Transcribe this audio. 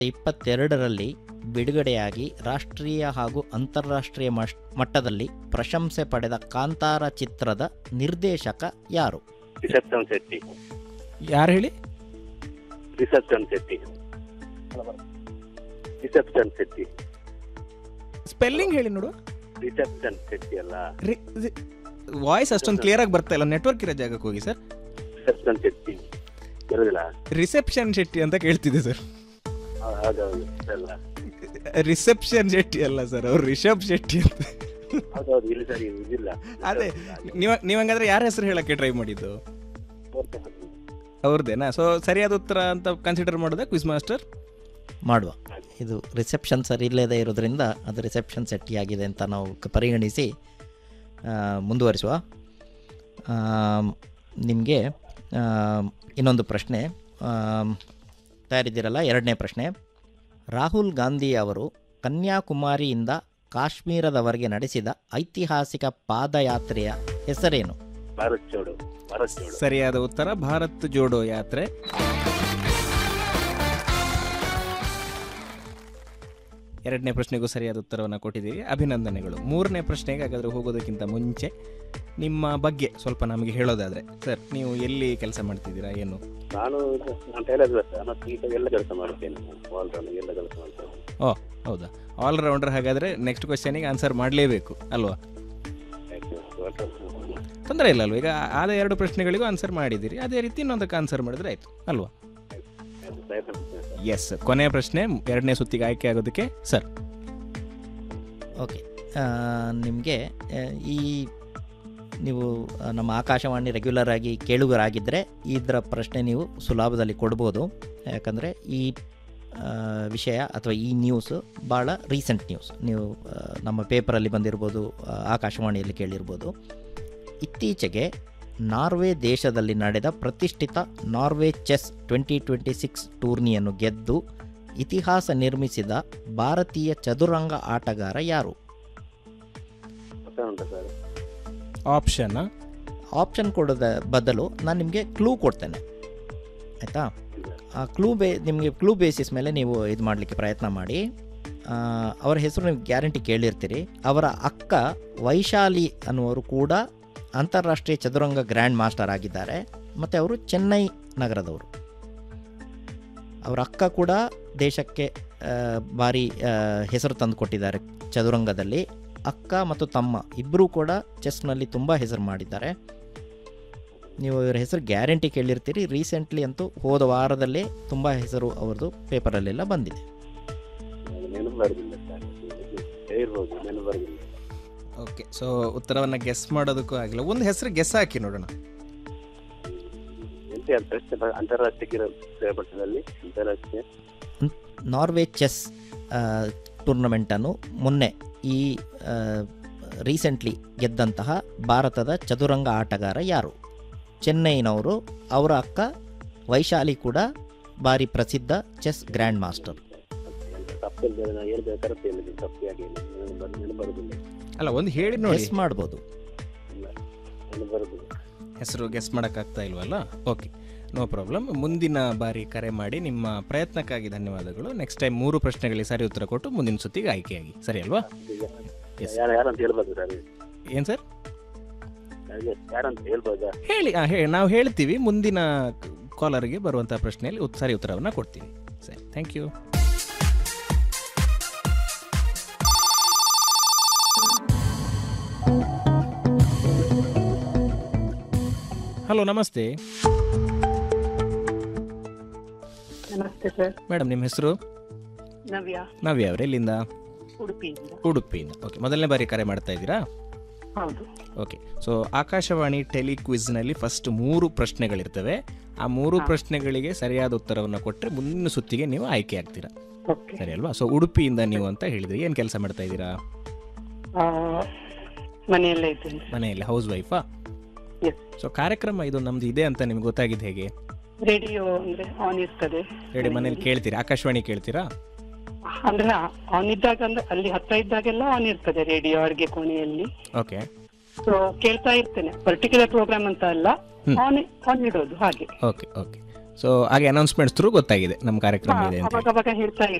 ಇಪ್ಪತ್ತೆರಡರಲ್ಲಿ ಬಿಡುಗಡೆಯಾಗಿ ರಾಷ್ಟ್ರೀಯ ಹಾಗೂ ಅಂತಾರಾಷ್ಟ್ರೀಯ ಮಶ್- ಮಟ್ಟದಲ್ಲಿ ಪ್ರಶಂಸೆ ಪಡೆದ ಕಾಂತಾರ ಚಿತ್ರದ ನಿರ್ದೇಶಕ ಯಾರು ರಿಸೆಪ್ಷನ್ ಶೆಟ್ಟಿ ಯಾರು ಹೇಳಿ reception Shetty reception Shetty spelling ಹೇಳಿ ನೋಡು ರಿಸೆಪ್ಷನ್ ಶೆಟ್ಟಿ ಅಲ್ಲ ವಾಯ್ಸ್ ಅಷ್ಟೊಂದು ಕ್ಲಿಯರ್ ಆಗಿ ಬರ್ತಾ ಇಲ್ಲ ನೆಟ್ವರ್ಕ್ ಇರೋ ಜಾಗಕ್ಕೆ ಹೋಗಿ ಸರ್ ರಿಸೆಪ್ಷನ್ ಶೆಟ್ಟಿ ಇರೋದಿಲ್ಲ ರಿಸೆಪ್ಷನ್ ಶೆಟ್ಟಿ ಅಂತ ಕೇಳ್ತಿದ್ದೆ ಸರ್ ಹೌ- ಹೌದೌದು ಅಲ್ಲ ರಿಸೆಪ್ಷನ್ ಶೆಟ್ಟಿ ಅಲ್ಲ ಸರ್ ಅವ್ರು ರಿಷಬ್ ಶೆಟ್ಟಿ ಅಂತ ಹೌದೌದು ಇಲ್ಲಿ ಸರಿ ಇದಿಲ್ಲ ಅದೇ ನೀವ ನೀವಂಗಾದ್ರೆ ಯಾರ ಹೆಸರು ಹೇಳಕ್ಕೆ ಟ್ರೈ ಮಾಡಿದ್ದು ಅವ್ರದ್ದೇನಾ ಸೊ ಸರಿಯಾದ ಉತ್ತರ ಅಂತ ಕನ್ಸಿಡರ್ ಮಾಡೋದಾ ಕ್ವಿಸ್ ಮಾಸ್ಟರ್ ಮಾಡುವ ಇದು ರಿಸೆಪ್ಷನ್ ಸರಿ ಇಲ್ಲದೆ ಇರೋದ್ರಿಂದ ಅದು ರಿಸೆಪ್ಷನ್ ಸೆಟ್ಟಿ ಆಗಿದೆ ಅಂತ ನಾವು ಕ- ಪರಿಗಣಿಸಿ ಆ, ಮುಂದುವರಿಸುವ ನಿಮಗೆ ಇನ್ನೊಂದು ಪ್ರಶ್ನೆ ಆಮ್, ತಯಾರಿದ್ದೀರಲ್ಲ ಎರಡನೇ ಪ್ರಶ್ನೆ ರಾಹುಲ್ ಗಾಂಧಿ ಅವರು ಕನ್ಯಾಕುಮಾರಿಯಿಂದ ಕಾಶ್ಮೀರದವರೆಗೆ ನಡೆಸಿದ ಐತಿಹಾಸಿಕ ಪಾದಯಾತ್ರೆಯ ಹೆಸರೇನು ಭಾರತ್ ಜೋಡು ಭಾರತ್ ಜೋಡು ಸರಿಯಾದ ಉತ್ತರ ಭಾರತ್ ಜೋಡೋ ಯಾತ್ರೆ ಎರಡನೇ ಪ್ರಶ್ನೆಗೂ ಸರಿಯಾದ ಉತ್ತರವನ್ನು ಕೊಟ್ಟಿದ್ದೀರಿ ಅಭಿನಂದನೆಗಳು ಮೂರನೇ ಪ್ರಶ್ನೆಗೆ ಹಾಗಾದ್ರೆ ಹೋಗೋದಕ್ಕಿಂತ ಮುಂಚೆ ನಿಮ್ಮ ಬಗ್ಗೆ ಸ್ವಲ್ಪ ನಮಗೆ ಹೇಳೋದಾದ್ರೆ ಸರ್ ನೀವು ಎಲ್ಲಿ ಕೆಲಸ ಮಾಡ್ತಿದ್ದೀರಾ ಏನು ನಾನು ನಾನು ಟೈಲರ್ ಮತ್ತು ಈಗ ಎಲ್ಲ ಕೆಲಸ ಮಾಡುತ್ತೇನೆ ಆಲ್ ರೌಂಡ್ ಎಲ್ಲ ಕೆಲಸ ಮಾಡ್ತೇನೆ ಓ ಹೌದಾ ಆಲ್ರೌಂಡರ್ ಹಾಗಾದ್ರೆ ನೆಕ್ಸ್ಟ್ ಕ್ವಶನಿಗೆ ಆನ್ಸರ್ ಮಾಡಲೇಬೇಕು ಅಲ್ವಾ ತೊಂದರೆ ಇಲ್ಲ ಅಲ್ವಾ ಈಗ ಆದ ಎರಡು ಪ್ರಶ್ನೆಗಳಿಗೂ ಆನ್ಸರ್ ಮಾಡಿದ್ದೀರಿ ಅದೇ ರೀತಿ ಇನ್ನೊಂದಕ್ಕೆ ಆನ್ಸರ್ ಮಾಡಿದ್ರೆ ಆಯ್ತು ಅಲ್ವಾ ಎಸ್ ಕೊನೆಯ ಪ್ರಶ್ನೆ ಎರಡನೇ ಸುತ್ತಿಗೆ ಆಯ್ಕೆ ಆಗೋದಕ್ಕೆ ಸರ್ ಓಕೆ ನಿಮಗೆ ಈ ನೀವು ಆ, ನಮ್ಮ ಆಕಾಶವಾಣಿ ರೆಗ್ಯುಲರ್ ಆಗಿ ಕೇಳುಗರಾಗಿದ್ದರೆ ಇದರ ಪ್ರಶ್ನೆ ನೀವು ಸುಲಭದಲ್ಲಿ ಕೊಡ್ಬೋದು ಯಾಕಂದರೆ ಈ ಆ, ವಿಷಯ ಅಥವಾ ಈ ನ್ಯೂಸ್ ಭಾಳ ರೀಸೆಂಟ್ ನ್ಯೂಸ್ ನೀವು ಆ, ನಮ್ಮ ಪೇಪರಲ್ಲಿ ಬಂದಿರ್ಬೋದು ಆ, ಆಕಾಶವಾಣಿಯಲ್ಲಿ ಕೇಳಿರ್ಬೋದು ಇತ್ತೀಚೆಗೆ ನಾರ್ವೆ ದೇಶದಲ್ಲಿ ನಡೆದ ಪ್ರತಿಷ್ಠಿತ Norway chess twenty twenty six ಟೂರ್ನಿಯನ್ನು ಗೆದ್ದು ಇತಿಹಾಸ ನಿರ್ಮಿಸಿದ ಭಾರತೀಯ ಚದುರಂಗ ಆಟಗಾರ ಯಾರು ಉಂಟು ಸರ್ ಆಪ್ಷನ್ ಆಪ್ಷನ್ ಕೊಡೋದ ಬದಲು ನಾನು ನಿಮಗೆ ಕ್ಲೂ ಕೊಡ್ತೇನೆ ಆಯಿತಾ ಆ ಕ್ಲೂ ಬೇ ನಿಮಗೆ ಕ್ಲೂ ಬೇಸಿಸ್ ಮೇಲೆ ನೀವು ಇದು ಮಾಡಲಿಕ್ಕೆ ಪ್ರಯತ್ನ ಮಾಡಿ ಆ, ಅವರ ಹೆಸರು ನೀವು ಗ್ಯಾರಂಟಿ ಕೇಳಿರ್ತೀರಿ ಅವರ ಅಕ್ಕ ವೈಶಾಲಿ ಅನ್ನುವರು ಕೂಡ ಅಂತಾರಾಷ್ಟ್ರೀಯ ಚದುರಂಗ ಗ್ರ್ಯಾಂಡ್ ಮಾಸ್ಟರ್ ಆಗಿದ್ದಾರೆ ಮತ್ತು ಅವರು ಚೆನ್ನೈ ನಗರದವರು ಅವರ ಅಕ್ಕ ಕೂಡ ದೇಶಕ್ಕೆ ಆ, ಭಾರಿ ಆ, ಹೆಸರು ತಂದುಕೊಟ್ಟಿದ್ದಾರೆ ಚದುರಂಗದಲ್ಲಿ ಅಕ್ಕ ಮತ್ತು ತಮ್ಮ ಇಬ್ಬರೂ ಕೂಡ ಚೆಸ್ನಲ್ಲಿ ತುಂಬ ಹೆಸರು ಮಾಡಿದ್ದಾರೆ ನೀವು ಇವರ ಹೆಸರು ಗ್ಯಾರಂಟಿ ಕೇಳಿರ್ತೀರಿ ರೀಸೆಂಟ್ಲಿ ಅಂತೂ ಹೋದ ವಾರದಲ್ಲೇ ತುಂಬ ಹೆಸರು ಅವ್ರದ್ದು ಪೇಪರಲ್ಲೆಲ್ಲ ಬಂದಿದೆ ನೆನಪು ಬರುದಿಲ್ಲ ಸರ್ ಹೇಳಿರ್ಬೋದು ನೆನಪು ಬರುದಿಲ್ಲ ಓಕೆ ಸೊ ಉತ್ತರವನ್ನು ಗೆಸ್ ಮಾಡೋದಕ್ಕೂ ಆಗಿಲ್ಲ ಒಂದು ಹೆಸರು ಗೆಸ್ ಹಾಕಿ ನೋಡೋಣ ಎಂತ ಅಂತಾರಾಷ್ಟ್ರೀಯ ಅಂತಾರಾಷ್ಟ್ರೀಯ ಕ್ರೀಡಾಪಟುಗಳಲ್ಲಿ ಅಂತಾರಾಷ್ಟ್ರೀಯ ನಾರ್ವೆ ಚೆಸ್ ಟೂರ್ನಮೆಂಟನ್ನು ಮೊನ್ನೆ ಈ ರೀಸೆಂಟ್ಲಿ ಗೆದ್ದಂತಹ ಭಾರತದ ಚದುರಂಗ ಆಟಗಾರ ಯಾರು ಚೆನ್ನೈನವರು ಅವರ ಅಕ್ಕ ವೈಶಾಲಿ ಕೂಡ ಭಾರಿ ಪ್ರಸಿದ್ಧ ಚೆಸ್ ಗ್ರ್ಯಾಂಡ್ ಮಾಸ್ಟರ್ ತಪ್ಪಿಲ್ದರೆ ನಾನು ಹೇಳಿದ ಕರೆಕ್ಟ್ ಹೇಳಿದ್ದೀನಿ ತಪ್ಪು ಯಾಕೆ ಹೇಳಿ ನೆನಪು ಬರ್- ನೆನಪು ಬರುದಿಲ್ಲ ಅಲ್ಲ ಒಂದು ಹೇಳಿ ನೋಡಿ ಗೆಸ್ ಮಾಡ್ಬೋದು ಇಲ್ಲ ನೆನಪು ಬರುದಿಲ್ಲ ಹೆಸರು ಗೆಸ್ ಮಾಡೋಕ್ಕಾಗ್ತಾ ಇಲ್ವಲ್ಲ ಓಕೆ ನೋ ಪ್ರಾಬ್ಲಮ್ ಮುಂದಿನ ಬಾರಿ ಕರೆ ಮಾಡಿ ನಿಮ್ಮ ಪ್ರಯತ್ನಕ್ಕಾಗಿ ಧನ್ಯವಾದಗಳು ನೆಕ್ಸ್ಟ್ ಟೈಮ್ ಮೂರು ಪ್ರಶ್ನೆಗಳಿಗೆ ಸರಿ ಉತ್ತರ ಕೊಟ್ಟು ಮುಂದಿನ ಸುತ್ತಿಗೆ ಆಯ್ಕೆಯಾಗಿ ಸರಿ ಅಲ್ವಾ Yes. ಯಾರು ಯಾರಂತ ಹೇಳ್ಬೋದು ಸರ್ ಏನು ಸರ್ ಹಾಗೆ ಯಾರಂತ ಹೇಳ್ಬೋದಾ ಹೇಳಿ ಆ, ಹೇಳಿ ನಾವು ಹೇಳ್ತೀವಿ ಮುಂದಿನ ಕಾಲರ್ಗೆ ಬರುವಂಥ ಪ್ರಶ್ನೆಯಲ್ಲಿ ಉತ್- ಸರಿ ಉತ್ತರವನ್ನು ಕೊಡ್ತೀವಿ ಸರಿ ಥ್ಯಾಂಕ್ ಯು ಹಲೋ ನಮಸ್ತೆ ನಮಸ್ತೆ ಸರ್ ಮೇಡಮ್ ನಿಮ್ಮ ಹೆಸರು ನವ್ಯ ನವ್ಯ ಅವ್ರು ಎಲ್ಲಿಂದ ಉಡುಪಿಯಿಂದ ಉಡುಪಿಯಿಂದ ಓಕೆ ಮೊದಲನೇ ಬಾರಿ ಕರೆ ಮಾಡ್ತಾ ಇದ್ದೀರಾ ಹೌದು ಓಕೆ ಸೊ ಆಕಾಶವಾಣಿ ಟೆಲಿ ಕ್ವಿಜ್ನಲ್ಲಿ ಫಸ್ಟ್ ಮೂರು ಪ್ರಶ್ನೆಗಳಿರ್ತವೆ ಆ ಮೂರು ಪ್ರಶ್ನೆಗಳಿಗೆ ಸರಿಯಾದ ಉತ್ತರವನ್ನು ಕೊಟ್ಟರೆ ಮುಂದಿನ ಸುತ್ತಿಗೆ ನೀವು ಆಯ್ಕೆ ಆಗ್ತೀರಾ ಓಕೆ ಸರಿ ಅಲ್ವಾ ಸೊ ಉಡುಪಿಯಿಂದ ನೀವು ಅಂತ ಹೇಳಿದ್ರಿ ಏನು ಕೆಲಸ ಮಾಡ್ತಾ ಇದ್ದೀರಾ ಮನೆಯಲ್ಲೇ ಇದ್ದೇನೆ ಮನೆಯಲ್ಲಿ ಹೌಸ್ ವೈಫಾ Yes. ಸೊ ಕಾರ್ಯಕ್ರಮ ಇದು ನಮ್ದು ಇದೆ ಅಂತ ನಿಮ್ಗೆ ಗೊತ್ತಾಗಿದ್ದು ಹೇಗೆ ರೇಡಿಯೋ ಅಂದ್ರೆ ಆನ್ ಇರ್ತದೆ ರೇಡಿ ಮನೇಲಿ ಕೇಳ್ತೀರಾ ಆಕಾಶವಾಣಿ ಕೇಳ್ತೀರಾ ಅಂದ್ರೆ ಆನ್ ಇದ್ದಾಗ ಅಂದ್ರೆ ಅಲ್ಲಿ ಹತ್ರ ಇದ್ದಾಗೆಲ್ಲ ಆನ್ ಇರ್ತದೆ ರೇಡಿಯೋ ಅಡ್ಗೆ ಕೋಣೆಯಲ್ಲಿ ಓಕೆ ಸೊ ಕೇಳ್ತಾ ಇರ್ತೇನೆ ಪರ್ಟಿಕ್ಯುಲರ್ ಪ್ರೋಗ್ರಾಮ್ ಅಂತ ಅಲ್ಲ ಹ್ಮ್. ಆನ್ ಆನ್ ಇಡೋದು ಹಾಗೆ ಓಕೆ ಓಕೆ ಸೊ ಹಾಗೆ ಅನೌನ್ಸ್ಮೆಂಟ್ಸ್ ಥ್ರೂ ಗೊತ್ತಾಗಿದೆ ನಮ್ಮ ಕಾರ್ಯಕ್ರಮ ಇದೆ ಅಂತ ಅವಾಗ ಅವಾಗ ಹೇಳ್ತಾ